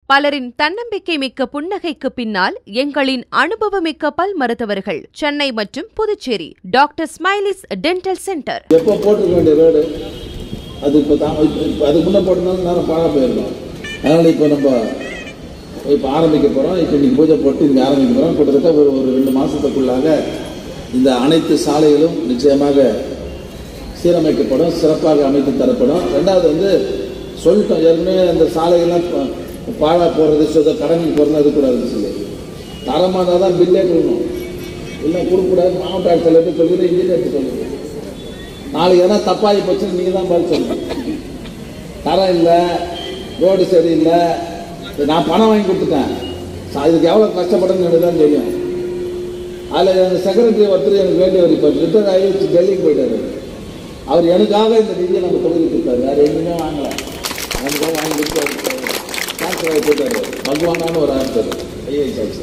பலரின் தன்னம்பிக்கை மிக்க புன்னகைக்கு பின்னால் எங்களின் அனுபவமிக்க பல் மருத்துவர்கள் சென்னை மற்றும் Puducherry doctor smiles dental centre எப்போ போட்டிருக்க வேண்டிய ரோடு அது இப்போ தான் இப்போ இப்போ அதுக்கு முன்னே போட்டிருந்தாலும் நேரம் பாழா போயிருக்கோம் அதனால் இப்போ நம்ம இப்போ ஆரம்பிக்க போகிறோம் இப்போ இன்னைக்கு பூஜை போட்டு இங்கே ஆரம்பிக்க போகிறோம் கிட்டத்தட்ட ஒரு ஒரு ரெண்டு மாதத்துக்குள்ளாக இந்த அனைத்து சாலைகளும் நிச்சயமாக சீரமைக்கப்படும் சிறப்பாக அமைத்து தரப்படும் ரெண்டாவது வந்து சொல்லிட்டோம் ஏற்கனவே அந்த சாலைகள்லாம் பா- பாழா போகிறது சொந்த கடனுக்கு போகிறது இருக்கக்கூடாதுன்னு சொல்லி தரமாக தான் பில்லே கொடுக்கணும் இல்லை கொடுக்கக்கூடாது மாவட்ட ஆட்சியர்கிட்ட சொல்லுது இன்ஜினியர்கிட்ட சொல்லுது நாளைக்கு எதனா தப்பாகி போச்சுன்னு நீங்கள் தான் பதில் சொல்லணும் தரம் இல்லை ரோடு சரியில்லை நான் பணம் வாங்கி கொடுத்துட்டேன் சா- இதுக்கு எவ்வளோ கஷ்டப்படணும்னு எனக்கு தான் தெரியும் அதில் எங்கள் செக்ரட்டரி ஒருத்தர் எனக்கு வேண்டியவர் இப்போ ரிட்டர்ன் ஆகி டெல்லிக்கு போயிட்டாரு அவர் எனக்காக இந்த நிதியை நம்ம தொகுதிக்கு கொடுத்தாரு வேறு எங்கேயுமே வாங்கலை எனக்காக வாங்கி கொடுத்து டிரான்ஸ்ஃபர் ஆகி போயிட்டாரு பகவானான ஒரு ஆன்சர் ஐஏஎஸ் ஆச்சு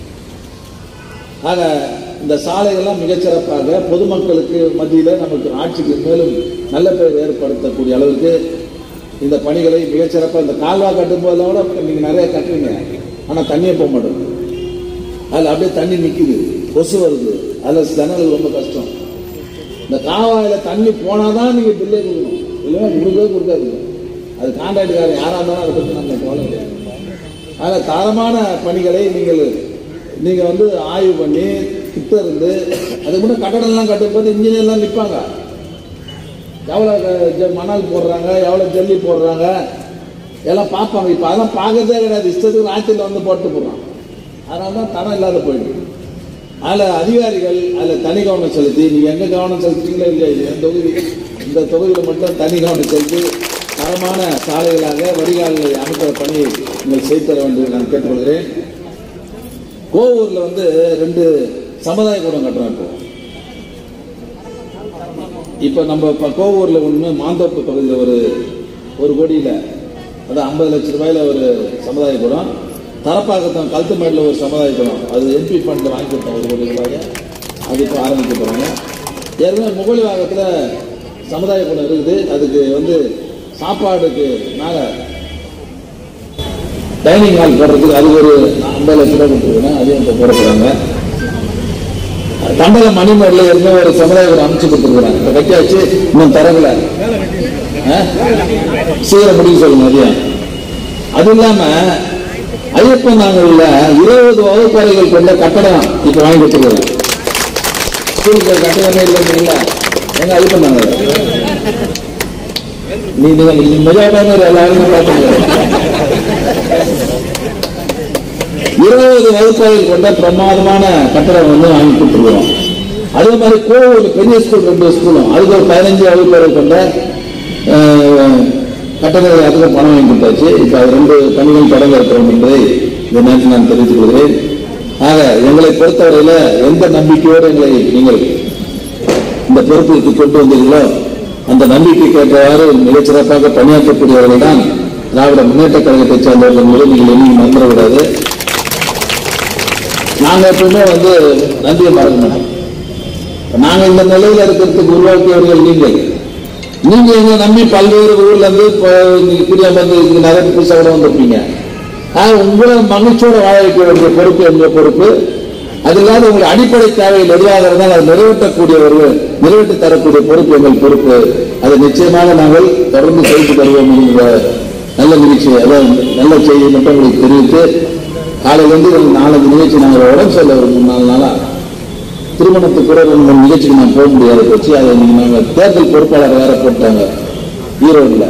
ஆக இந்த சாலைகள்லாம் மிகச்சிறப்பாக பொதுமக்களுக்கு மத்தியில் நமக்கு ஆட்சிக்கு மேலும் நல்ல பெயர் ஏற்படுத்தக்கூடிய அளவுக்கு இந்த பணிகளை மிகச்சிறப்பாக இந்த கால்வா கட்டும் போதெல்லாம் கூட நீங்கள் நிறைய கட்டுறீங்க ஆனால் தண்ணியே போக மாட்டேங்குது அதில் அப்படியே தண்ணி நிற்குது கொசு வருது அதில் ஜனங்கள் ரொம்ப கஷ்டம் இந்த காவாயில் தண்ணி போனால் தான் நீங்கள் பில்லே கொடுக்கணும் இல்லைன்னா கொடுக்கவே கொடுக்காது அது கான்ட்ராக்டுக்காரன் யாராக இருந்தாலும் அதை பற்றி நம்ம கவலை கிடையாது அதில் தரமான பணிகளை நீங்கள் நீங்கள் வந்து ஆய்வு பண்ணி கிட்ட இருந்து அதுக்கு முன்னே கட்டடம்லாம் கட்டும்போது இன்ஜினியர்லாம் நிற்பாங்க எவ்வளோ ஜ- மணல் போடுறாங்க எவ்வளோ ஜல்லி போடுறாங்க எல்லாம் பார்ப்பாங்க இப்போ அதெல்லாம் பார்க்கறதே கிடையாது இஷ்டத்துக்கு ஆட்சியில் வந்து போட்டு போடுறான் அதனால தான் தரம் இல்லாத போயிடுது அதில் அதிகாரிகள் அதில் தனி கவனம் செலுத்தி நீங்கள் எங்கே கவனம் செலுத்துறீங்களோ இல்லையா இது என் தொகுதி இந்த தொகுதியில் மட்டும் தனி கவனம் செலுத்தி தரமான சாலைகளாக வடிகால்களை அமைக்கிற பணியை நீங்கள் செய்து தர வேண்டும் என்று நான் கேட்டுக்கொள்கிறேன் கோவூரில் வந்து ரெண்டு சமுதாய கூடம் கட்டுறோம் இப்போ இப்போ நம்ம இப்போ கோவூரில் ஒன்று மாந்தோப்பு பகுதியில் ஒரு ஒரு கோடியில் அது ஐம்பது லட்ச ரூபாயில ஒரு சமுதாய கூடம் தரப்பாக்கத்தம் கழுத்துமேடில் ஒரு சமுதாய கூடம் அது எம்பி ஃபண்டில் வாங்கி கொடுத்தோம் ஒரு கோடி ரூபாய் அது இப்போ ஆரம்பிக்க போகிறாங்க ஏற்கனவே முகலி வாகத்தில் சமுதாய கூடம் இருக்குது அதுக்கு வந்து சாப்பாடுக்கு மேலே டைனிங் ஹால் போடுறதுக்கு அது ஒரு ஐம்பது லட்ச ரூபாய் கொடுத்துருக்கேன் அதையும் இப்போ போட போகிறாங்க தண்டல மணிமேடில் ஏற்கனவே ஒரு சமுதாய கூடம் அமைச்சு கொடுத்துருக்குறாங்க இப்போ கட்டியாச்சு இன்னும் தரவில்ல ஆ? சீக்கிரம் முடிக்க சொல்லுங்க அதையும் அது இல்லாம ஐயப்பன் நாங்கள்ல இருபது வகுப்பறைகள் கொண்ட கட்டடம் இப்ப வாங்கி கொடுத்துருக்கோம் ஸ்கூலுக்கு கட்டடமே இல்லைங்களா எங்க ஐயப்பன் நாங்கள் நீ நீங்க மெஜாரிட்டான எல்லாரும் பார்த்துருக்கோம் இருபது வகுப்பறைகள் கொண்ட பிரமாதமான கட்டடம் வந்து வாங்கி கொடுத்துருவோம் அதே மாதிரி கோவில் பெரிய ஸ்கூல் ரெண்டு ஸ்கூலும் அதுக்கு ஒரு பதினஞ்சு வகுப்பறைகள் கொண்ட அஹ், கட்டடங்களை அதுக்கு பணம் வாங்கி கொடுத்தாச்சு இப்போ அது ரெண்டு பணிகள் தொடங்க இருக்கிறோம் என்பதை இந்த நேரத்தில் நான் தெரிவித்துக் கொள்கிறேன் ஆக எங்களை பொறுத்தவரையில எந்த நம்பிக்கையோடு எங்களை நீங்கள் இந்த பொறுப்பிற்கு கொண்டு வந்தீர்களோ அந்த நம்பிக்கைக்கு ஏற்றவாறு மிகச்சிறப்பாக பணியாற்றக்கூடியவர்கள் தான் திராவிட முன்னேற்ற கழகத்தை சேர்ந்தவர்கள் என்பதை நீங்கள் எண்ணி மறந்துவிடாது நாங்க எப்பவுமே வந்து நன்றியை மறக்க மாட்டோம் நாங்க இந்த நிலையில இருக்கிறதுக்கு உருவாக்கியவர்கள் நீங்கள் நீங்க எங்களை நம்பி பல்வேறு ஊர்ல இருந்து இப்போ இன்னைக்கு குடியமர்ந்து இங்க நிறைய புதுசாக கூட வந்திருப்பீங்க ஆக உங்களை மகிழ்ச்சியோட வாழ வைக்க வேண்டிய பொறுப்பு எங்க பொறுப்பு அது இல்லாத உங்கள் அடிப்படை தேவைகள் எதுவாக இருந்தால் அதை நிறைவேற்றக்கூடியவர்கள் நிறைவேற்றி தரக்கூடிய பொறுப்பு எங்கள் பொறுப்பு அதை நிச்சயமாக நாங்கள் தொடர்ந்து செய்து தருவோம் என்கிற நல்ல நிகழ்ச்சி அதாவது நல்ல செய்தியை மட்டும் உங்களுக்கு தெரிவித்து காலையிலேருந்து ஒரு நாலஞ்சு நிகழ்ச்சி நாங்கள் உடம்பு சரியில்லை ஒரு மூணு நாலு நாளா திருமணத்துக்கு கூட ரெண்டு மூணு நிகழ்ச்சிக்கு நான் போக முடியாது போச்சு அதை இன்னைக்கு நாங்கள் தேர்தல் பொறுப்பாளர் வேற போட்டாங்க ஈரோடுல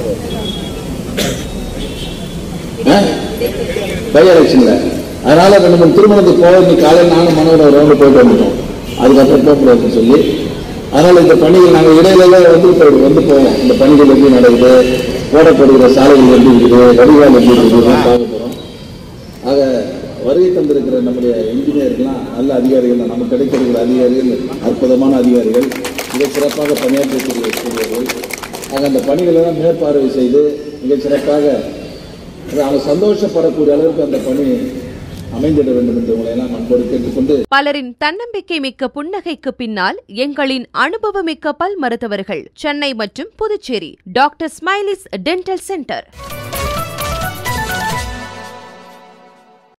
பை எலெக்ஷன்ல அதனால ரெண்டு மூணு திருமணத்துக்கு போக இன்னைக்கு காலையில் நானும் மனோட ரவுண்டு போயிட்டு வந்துட்டோம் அதுக்கப்புறம் போக முடியாதுன்னு சொல்லி அதனால இந்த பணிகள் நாங்கள் இடையில வந்து போயிடுவோம் வந்து போவோம் இந்த பணிகள் எப்படி நடக்குது போடப்படுகிற சாலைகள் எப்படி இருக்குது வடிகால் எப்படி இருக்குது பார்க்க போகிறோம் ஆக வருகை தந்திருக்கிற நம்முடைய இன்ஜினியர்லாம் நல்ல அதிகாரிகள் தான் நமக்கு கிடைத்திருக்கிற அதிகாரிகள் அற்புதமான அதிகாரிகள் மிக சிறப்பாக பணியாற்றக்கூடிய கூடியவர்கள் ஆக அந்த பணிகளை எல்லாம் மேற்பார்வை செய்து மிக சிறப்பாக அது அவங்க சந்தோஷப்படக்கூடிய அளவுக்கு அந்த பணி அமைந்திட வேண்டும் என்று உங்களை எல்லாம் அன்போடு கேட்டுக்கொண்டு பலரின் தன்னம்பிக்கை மிக்க புன்னகைக்கு பின்னால் எங்களின் அனுபவமிக்க பல் மருத்துவர்கள் சென்னை மற்றும் Puducherry doctor smiles dental centre